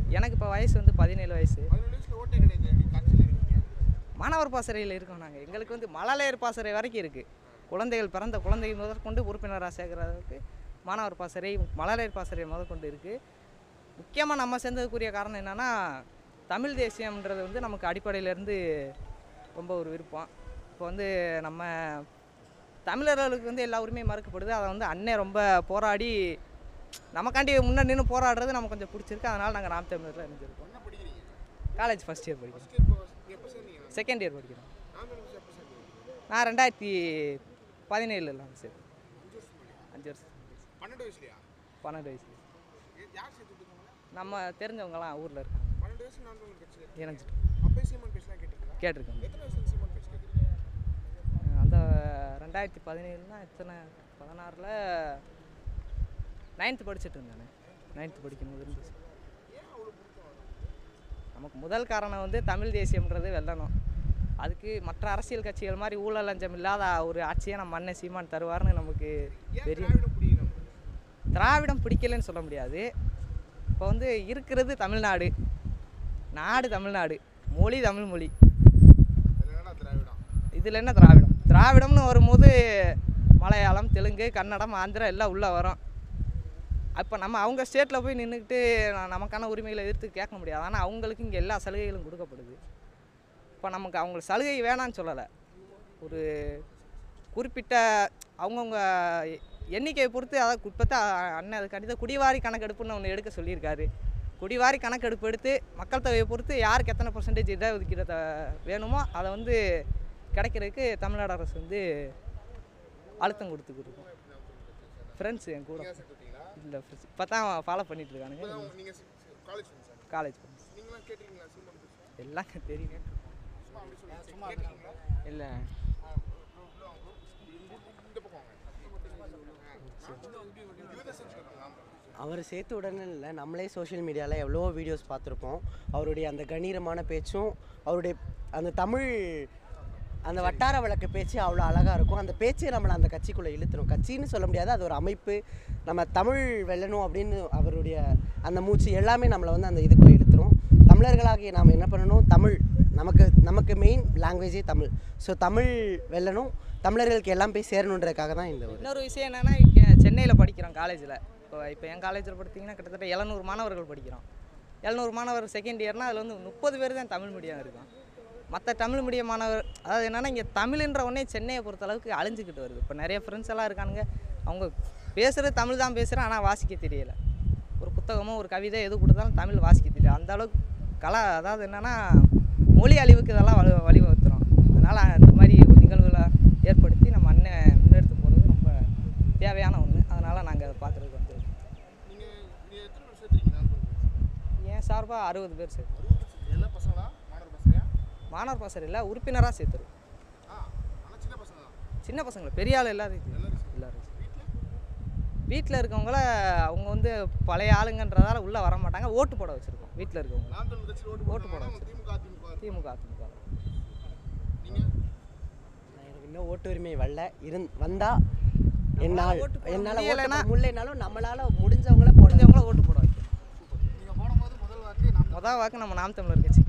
எனக்கு இப்போ வயசு வந்து பதினேழு வயசு பதினேழு வயசுல ஓட்டே கிடையாது நீங்க கட்சியில் இருக்கீங்க மாணவர் பாசறையில் இருக்கோம் நாங்கள் எங்களுக்கு வந்து மழலையர் பாசறை வரைக்கும் இருக்குது குழந்தைகள் பிறந்த குழந்தைகள் முதற்கொண்டு உறுப்பினராக சேர்க்கறதுக்கு மாணவர் பாசறை மழலையர் பாசறை முதற்கொண்டு இருக்குது முக்கியமாக நம்ம சேர்ந்ததுக்குரிய காரணம் என்னென்னா தமிழ் தேசியம்ன்றது வந்து நமக்கு அடிப்படையிலேருந்து ரொம்ப ஒரு விருப்பம் இப்போ வந்து நம்ம தமிழர்களுக்கு வந்து எல்லா உரிமையும் மறுக்கப்படுது அதை வந்து அண்ணே ரொம்ப போராடி நமக்காண்டி முன்னாடி நின்று போராடுறது நமக்கு கொஞ்சம் பிடிச்சிருக்கு அதனால் நாங்கள் ராம் தமிழரில் இணைஞ்சிருக்கோம் என்ன படிக்கிறீங்க காலேஜ் ஃபஸ்ட் இயர் படிக்கிறோம் ஃபர்ஸ்ட் இயர் நீங்க எப்போ சேர்ந்தீங்க செகண்ட் இயர் படிக்கிறோம் நான் எப்போ சேர்ந்தீங்க நான் ரெண்டாயிரத்தி பதினேழுல சரி அஞ்சு வருஷம் பன்னெண்டு வயசுலையா பன்னெண்டு வயசு ஏ- யார் சேர்த்து விட்டுருக்காங்க நம்ம தெரிஞ்சவங்கலாம் ஊரில் இருக்காங்க பன்னெண்டு வயசு நான் உங்களுக்கு கட்சியில் இணைஞ்சிட்டு அப்போ சீமான் பேசலாம் கேட்டீங்களா கேட்டிருக்காங்க எத்தனை வயசுல சீமான் பேச கேட்குறீங்க அந்த ரெண்டாயிரத்தி பதினேழுனா எத்தனை பதினாறில் நைன்த்து படிச்சுட்டு இருந்தானே நைன்த்து படிக்கும்போது இருந்துச்சு ஏன் அவ்வளோ பிடிக்கும் நமக்கு முதல் காரணம் வந்து தமிழ் தேசியம்ன்றது வெல்லணும் அதுக்கு மற்ற அரசியல் கட்சிகள் மாதிரி ஊழல் லஞ்சம் இல்லாத ஒரு ஆட்சியை நம்ம அண்ணன் சீமான் தருவார்னு நமக்கு ஏன் பெரிய திராவிடம் பிடிக்கணும் திராவிடம் பிடிக்கலன்னு சொல்ல முடியாது இப்போ வந்து இருக்கிறது தமிழ்நாடு நாடு தமிழ்நாடு மொழி தமிழ் மொழி அது என்னடா திராவிடம் இதில் என்ன திராவிடம் திராவிடம்னு வரும்போது மலையாளம் தெலுங்கு கன்னடம் ஆந்திரா எல்லாம் உள்ளே வரும் அப்போ நம்ம அவங்க ஸ்டேட்டில் போய் நின்றுக்கிட்டு நமக்கான உரிமைகளை எதிர்த்து கேட்க முடியாது ஆனால் அவங்களுக்கு இங்கே எல்லா சலுகைகளும் கொடுக்கப்படுது இப்போ நமக்கு அவங்க சலுகை வேணான்னு சொல்லலை ஒரு குறிப்பிட்ட அவங்கவுங்க எ- எண்ணிக்கையை பொறுத்து அதாவது இப்போ தான் அண்ணன் அதுக்கு அடுத்த குடிவாரி கணக்கெடுப்புன்னு ஒன்று எடுக்க சொல்லியிருக்காரு குடிவாரி கணக்கெடுப்பு எடுத்து மக்கள் தொகையை பொறுத்து யாருக்கு எத்தனை பர்சன்டேஜ் இடஒதுக்கீடு வேணுமோ அதை வந்து கிடைக்கிறதுக்கு தமிழ்நாடு அரசு வந்து அழுத்தம் கொடுத்துக்கிட்டு இருக்கோம் ஃப்ரெண்ட்ஸ் என் கூட நீங்கள் சேர்த்து விட்டீங்களா இல்லை இப்போ தான் ஃபாலோ பண்ணிட்டு இருக்கானுங்க இப்போ தான் நீங்கள் காலேஜ் ஃப்ரெண்ட்ஸா காலேஜ் ஃப்ரெண்ட்ஸ் நீங்களாம் கேட்டிருக்கீங்களா சீமான் பேச எல்லாம் தெரியும் சும்மா அப்படி சொல்லுங்க சும்மா கேட்டிருக்கீங்களா இல்லை இந்த பக்கம் வாங்க இவரை செஞ்சுக்கலாம் ஆமாம் அவர் சேர்த்து உடனே இல்லை நம்மளே சோஷியல் மீடியாவில் எவ்வளோ வீடியோஸ் பார்த்துருப்போம் அவருடைய அந்த கணீரமான பேச்சும் அவருடைய அந்த தமிழ் அந்த வட்டார வழக்கு பேச்சு அவ்வளோ அழகாக இருக்கும் அந்த பேச்சே நம்மளை அந்த கட்சிக்குள்ளே இழுத்துரும் கட்சின்னு சொல்ல முடியாது அது ஒரு அமைப்பு நம்ம தமிழ் வெல்லணும் அப்படின்னு அவருடைய அந்த மூச்சு எல்லாமே நம்மளை வந்து அந்த இதுக்குள்ளே இழுத்துரும் தமிழர்களாகிய நாம் என்ன பண்ணணும் தமிழ் நமக்கு நமக்கு மெயின் லாங்குவேஜே தமிழ் ஸோ தமிழ் வெல்லணும் தமிழர்களுக்கு எல்லாம் போய் சேரணுன்றதுக்காக தான் இந்த ஒரு இன்னொரு விஷயம் என்னென்னா சென்னையில் படிக்கிறோம் காலேஜில் இப்போ இப்போ என் காலேஜில் படித்தீங்கன்னா கிட்டத்தட்ட எழுநூறு மாணவர்கள் படிக்கிறோம் எழுநூறு மாணவர் செகண்ட் இயர்னால் அதில் வந்து முப்பது பேர் தான் தமிழ் மீடியம் இருக்கும் மற்ற தமிழ் மீடியம் மாணவர் அதாவது என்னென்னா இங்கே தமிழ்ன்ற ஒன்றே சென்னையை பொறுத்தளவுக்கு அழிஞ்சிக்கிட்டு வருது இப்போ நிறைய ஃப்ரெண்ட்ஸ் எல்லாம் இருக்கானுங்க அவங்க பேசுகிறது தமிழ் தான் பேசுகிறேன் ஆனால் வாசிக்க தெரியல ஒரு புத்தகமோ ஒரு கவிதை எது கொடுத்தாலும் தமிழ் வாசிக்க தெரியல அந்த அளவுக்கு கலா அதாவது என்னென்னா மொழி அழிவுக்கு இதெல்லாம் வலி வழிவகுத்துரும் அதனால் இந்த மாதிரி ஒரு நிகழ்வுகளை ஏற்படுத்தி நம்ம அண்ணன் முன்னெடுத்து போகிறது ரொம்ப தேவையான ஒன்று அதனால் நாங்கள் அதை பார்க்குறதுக்கு வந்து நீங்கள் நீங்கள் எத்தனை பேர் சேர்த்துருக்கீங்க என் சார்பாக அறுபது பேர் சேர்த்து எல்லா பசங்களா மாணவர் பசங்க மாணவர் பாசறையில் உறுப்பினராக சேர்த்துருவோம் ஆ ஆனால் சின்ன பசங்க தான் சின்ன பசங்களை பெரிய ஆள் எல்லாரும் எல்லாரும் எல்லாரும் வீட்டில் வீட்டில் இருக்கவங்கள அவங்க வந்து பழைய ஆளுங்கன்றதால உள்ளே வர மாட்டாங்க ஓட்டு போட வச்சுருக்கோம் வீட்டில் இருக்கவங்க நான் தமிழ் கட்சியில் ஓட்டு ஓட்டு போட்டு போட திமுக அதிமுக திமுக அதிமுக நீங்கள் எனக்கு இன்னும் ஓட்டு உரிமை வரல இருந் வந்தா என்னால் ஓட்டு போட என்னால் ஓட்டு முடியலைன்னா- போட முடியலைனாலும் நம்மளால முடிஞ்சவங்கள போட முடிஞ்சவங்கள ஓட்டு போட வைக்கணும் நீங்கள் போடும்போது முதல் வாக்கு நான் மொதல் வாக்கு நம்ம நாம் தமிழர் கட்சி